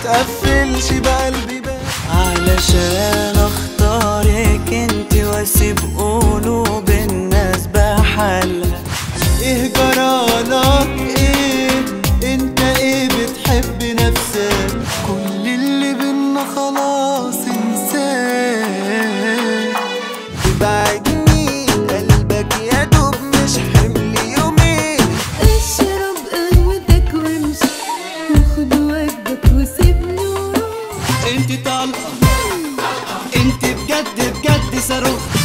تقفلش بقى البيبان علشان اختارك انت واسيب قلوب الناس بحالها ايه جرالك ايه انت ايه بتحب نفسك كل اللي بينا خلاص انساه تبعدني قلبك يا دوب مش حمل يومين اشرب قهوتك وامشي وخد وجبك وسيبني وروح انت طلقة انت بجد بجد صاروخ